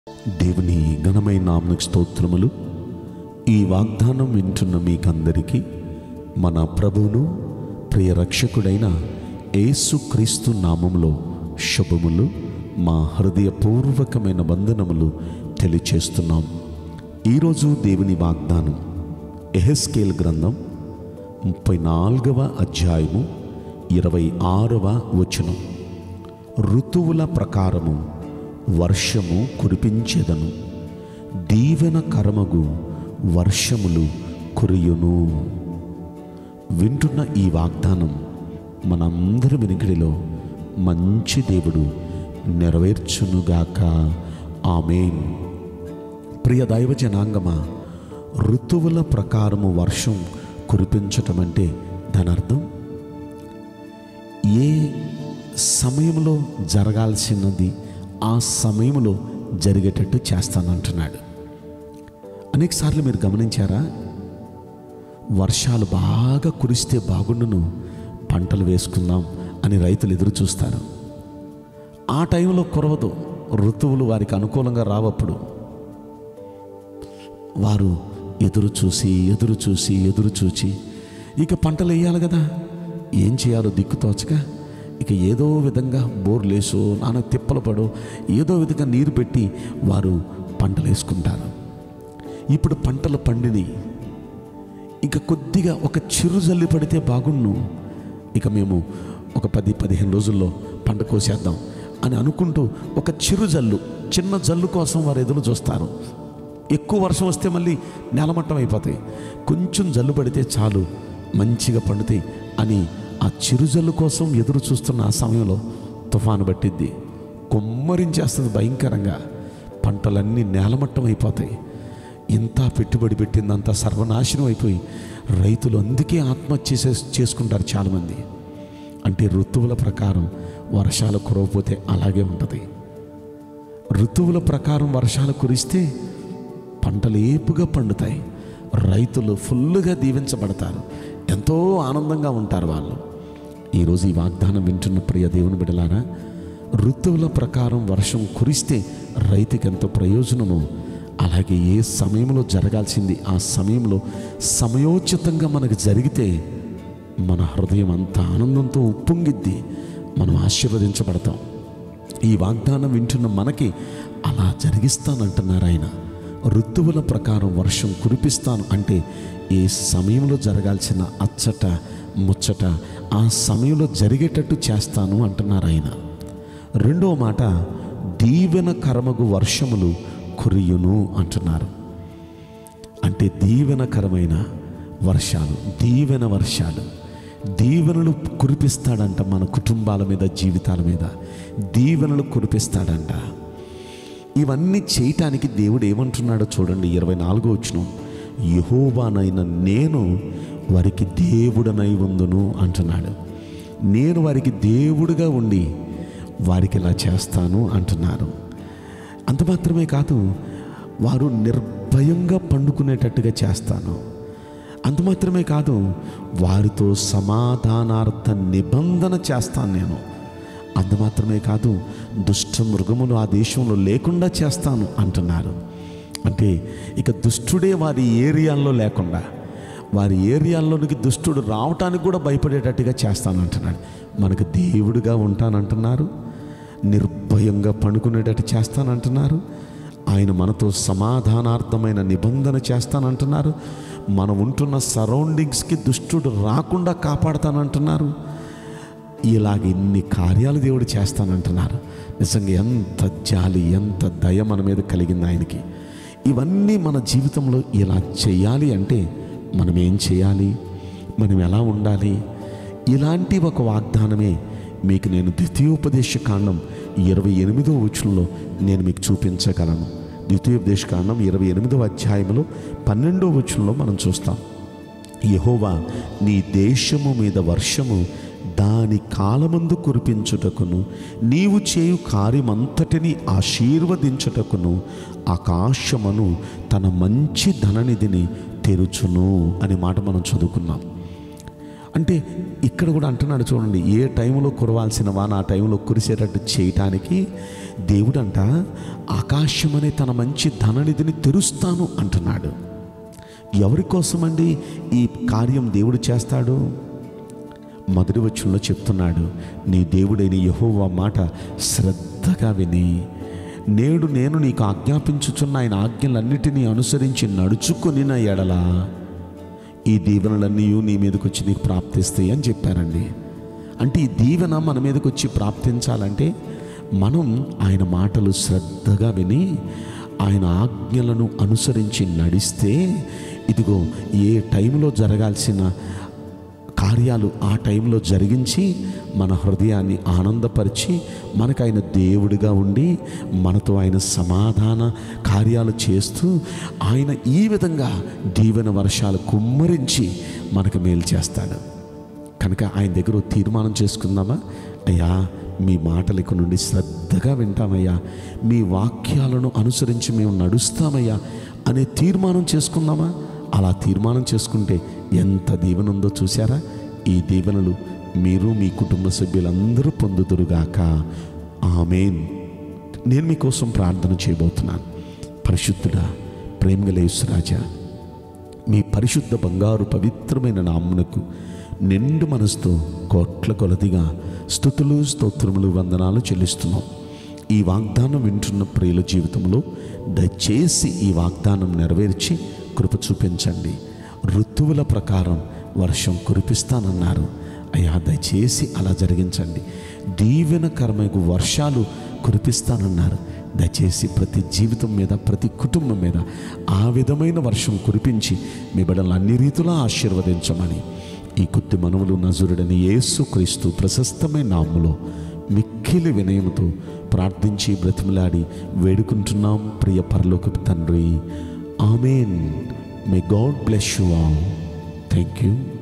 దేవుని ఘనమైన నామకు స్తోత్రములు ఈ వాగ్దానం వింటున్న మీకందరికీ మన ప్రభువును ప్రియ రక్షకుడైన యేసుక్రీస్తు నామములో శుభములు మా హృదయపూర్వకమైన వందనములు తెలియచేస్తున్నాం ఈరోజు దేవుని వాగ్దానం ఎహెస్కేల్ గ్రంథం ముప్పై నాలుగవ అధ్యాయము ఇరవై ఆరవ వచనం ఋతువుల ప్రకారము వర్షము కురిపించెదను దీవెన కరమగు వర్షములు కురియును వింటున్న ఈ వాగ్దానం మనందరి వెనుకడిలో మంచి దేవుడు నెరవేర్చునుగాక ఆమెన్ ప్రియ దైవ జనాంగమా ఋతువుల ప్రకారము వర్షం కురిపించటం అంటే దాని అర్థం ఏ సమయంలో జరగాల్సినది ఆ సమయంలో జరిగేటట్టు చేస్తానంటున్నాడు అనేకసార్లు మీరు గమనించారా వర్షాలు బాగా కురిస్తే బాగుండును పంటలు వేసుకుందాం అని రైతులు ఎదురు చూస్తారు ఆ టైంలో కురవదు ఋతువులు వారికి అనుకూలంగా రావప్పుడు వారు ఎదురు చూసి ఎదురు చూసి ఎదురు చూచి ఇక పంటలు వేయాలి కదా ఏం చేయాలో దిక్కుతోచక ఇక ఏదో విధంగా బోర్లేసో నాన్న తిప్పలు పడో ఏదో విధంగా నీరు పెట్టి వారు పంటలు వేసుకుంటారు ఇప్పుడు పంటలు పండిని ఇక కొద్దిగా ఒక చిరు జల్లి పడితే బాగుండు ఇక మేము ఒక పది పదిహేను రోజుల్లో పంట కోసేద్దాం అని అనుకుంటూ ఒక చిరు జల్లు చిన్న జల్లు కోసం వారు ఎదురు చూస్తారు ఎక్కువ వర్షం వస్తే మళ్ళీ నేలమట్టం అయిపోతాయి కొంచెం జల్లు పడితే చాలు మంచిగా పండుతాయి అని ఆ చిరుజల్లు కోసం ఎదురు చూస్తున్న ఆ సమయంలో తుఫాను పట్టిద్ది కొమ్మరించేస్తుంది భయంకరంగా పంటలన్నీ నేలమట్టం అయిపోతాయి ఇంత పెట్టుబడి పెట్టిందంతా సర్వనాశనం అయిపోయి రైతులు అందుకే ఆత్మహత్య చేసే చేసుకుంటారు చాలామంది అంటే ఋతువుల ప్రకారం వర్షాలు కురవపోతే అలాగే ఉంటుంది ఋతువుల ప్రకారం వర్షాలు కురిస్తే పంటలు ఏపుగా పండుతాయి రైతులు ఫుల్లుగా దీవించబడతారు ఎంతో ఆనందంగా ఉంటారు వాళ్ళు ఈరోజు ఈ వాగ్దానం వింటున్న ప్రియ దేవుని బిడలారా ఋతువుల ప్రకారం వర్షం కురిస్తే రైతుకి ఎంతో ప్రయోజనమో అలాగే ఏ సమయంలో జరగాల్సింది ఆ సమయంలో సమయోచితంగా మనకు జరిగితే మన హృదయం అంత ఆనందంతో ఉప్పొంగిద్ది మనం ఆశీర్వదించబడతాం ఈ వాగ్దానం వింటున్న మనకి అలా జరిగిస్తానంటున్నారు ఆయన ఋతువుల ప్రకారం వర్షం కురిపిస్తాను అంటే ఏ సమయంలో జరగాల్సిన అచ్చట ముచ్చట ఆ సమయంలో జరిగేటట్టు చేస్తాను అంటున్నారు ఆయన రెండవ మాట దీవెన కరమగు వర్షములు కురియును అంటున్నారు అంటే దీవెనకరమైన వర్షాలు దీవెన వర్షాలు దీవెనలు కురిపిస్తాడంట మన కుటుంబాల మీద జీవితాల మీద దీవెనలు కురిపిస్తాడంట ఇవన్నీ చేయటానికి దేవుడు ఏమంటున్నాడో చూడండి ఇరవై నాలుగో వచ్చిన యహోవానైన నేను వారికి దేవుడనై ఉందును అంటున్నాడు నేను వారికి దేవుడుగా ఉండి వారికి ఇలా చేస్తాను అంటున్నారు అంత మాత్రమే కాదు వారు నిర్భయంగా పండుకునేటట్టుగా చేస్తాను అంత మాత్రమే కాదు వారితో సమాధానార్థ నిబంధన చేస్తాను నేను అంత మాత్రమే కాదు దుష్ట మృగములు ఆ దేశంలో లేకుండా చేస్తాను అంటున్నారు అంటే ఇక దుష్టుడే వారి ఏరియాల్లో లేకుండా వారి ఏరియాల్లోనికి దుష్టుడు రావటానికి కూడా భయపడేటట్టుగా చేస్తానంటున్నాడు మనకు దేవుడిగా ఉంటానంటున్నారు నిర్భయంగా పండుకునేటట్టు చేస్తానంటున్నారు ఆయన మనతో సమాధానార్థమైన నిబంధన చేస్తానంటున్నారు మనం ఉంటున్న సరౌండింగ్స్కి దుష్టుడు రాకుండా కాపాడుతానంటున్నారు ఇలాగ ఇన్ని కార్యాలు దేవుడు చేస్తానంటున్నారు నిజంగా ఎంత జాలి ఎంత దయ మన మీద కలిగింది ఆయనకి ఇవన్నీ మన జీవితంలో ఇలా చేయాలి అంటే మనం ఏం చేయాలి మనం ఎలా ఉండాలి ఇలాంటి ఒక వాగ్దానమే మీకు నేను ద్వితీయోపదేశ కాండం ఇరవై ఎనిమిదో వచనంలో నేను మీకు చూపించగలను ద్వితీయోపదేశ కాండం ఇరవై ఎనిమిదవ అధ్యాయంలో పన్నెండో వచనంలో మనం చూస్తాం యహోవా నీ దేశము మీద వర్షము దాని కాలమందు కురిపించుటకును నీవు చేయు కార్యమంతటిని ఆశీర్వదించుటకును ఆకాశమును తన మంచి ధననిధిని తెరుచును అనే మాట మనం చదువుకున్నాం అంటే ఇక్కడ కూడా అంటున్నాడు చూడండి ఏ టైంలో కురవాల్సిన వాన ఆ టైంలో కురిసేటట్టు చేయటానికి దేవుడంట ఆకాశం అనే తన మంచి ధననిధిని తెరుస్తాను అంటున్నాడు ఎవరి కోసమండి ఈ కార్యం దేవుడు చేస్తాడు మొదటి వచ్చంలో చెప్తున్నాడు నీ దేవుడైన యెహోవా మాట శ్రద్ధగా విని నేడు నేను నీకు ఆజ్ఞాపించుచున్న ఆయన ఆజ్ఞలన్నిటినీ అనుసరించి నడుచుకొని నా ఎడల ఈ దీవెనలన్నీ నీ మీదకి వచ్చి నీకు ప్రాప్తిస్తాయి అని చెప్పారండి అంటే ఈ దీవెన మన మీదకి వచ్చి ప్రాప్తించాలంటే మనం ఆయన మాటలు శ్రద్ధగా విని ఆయన ఆజ్ఞలను అనుసరించి నడిస్తే ఇదిగో ఏ టైంలో జరగాల్సిన కార్యాలు ఆ టైంలో జరిగించి మన హృదయాన్ని ఆనందపరిచి మనకు ఆయన దేవుడిగా ఉండి మనతో ఆయన సమాధాన కార్యాలు చేస్తూ ఆయన ఈ విధంగా దీవెన వర్షాలు కుమ్మరించి మనకు మేలు చేస్తాడు కనుక ఆయన దగ్గర ఓ తీర్మానం చేసుకుందామా అయ్యా మీ మాటలకు నుండి శ్రద్ధగా వింటామయ్యా మీ వాక్యాలను అనుసరించి మేము నడుస్తామయ్యా అనే తీర్మానం చేసుకుందామా అలా తీర్మానం చేసుకుంటే ఎంత దీవెన ఉందో చూసారా ఈ దీవెనలు మీరు మీ కుటుంబ సభ్యులందరూ పొందుదురుగాక ఆమెన్ నేను మీకోసం ప్రార్థన చేయబోతున్నాను పరిశుద్ధుడా ప్రేమగలేశ్వరాజా మీ పరిశుద్ధ బంగారు పవిత్రమైన నామ్మునకు నిండు మనసుతో కోట్ల కొలదిగా స్థుతులు స్తోత్రములు వందనాలు చెల్లిస్తున్నాం ఈ వాగ్దానం వింటున్న ప్రియుల జీవితంలో దయచేసి ఈ వాగ్దానం నెరవేర్చి కృప చూపించండి ఋతువుల ప్రకారం వర్షం కురిపిస్తానన్నారు అయ్యా దయచేసి అలా జరిగించండి దీవెనకరమైన వర్షాలు కురిపిస్తానన్నారు దయచేసి ప్రతి జీవితం మీద ప్రతి కుటుంబం మీద ఆ విధమైన వర్షం కురిపించి మీ బిడ్డలను అన్ని రీతులా ఆశీర్వదించమని ఈ కొద్ది మనవులు నజురుడని యేసు క్రీస్తు ప్రశస్తమైన నామములో మిక్కిలి వినయముతో ప్రార్థించి బ్రతిమలాడి వేడుకుంటున్నాం ప్రియ పరలోకపు తండ్రి amen may God bless you all thank you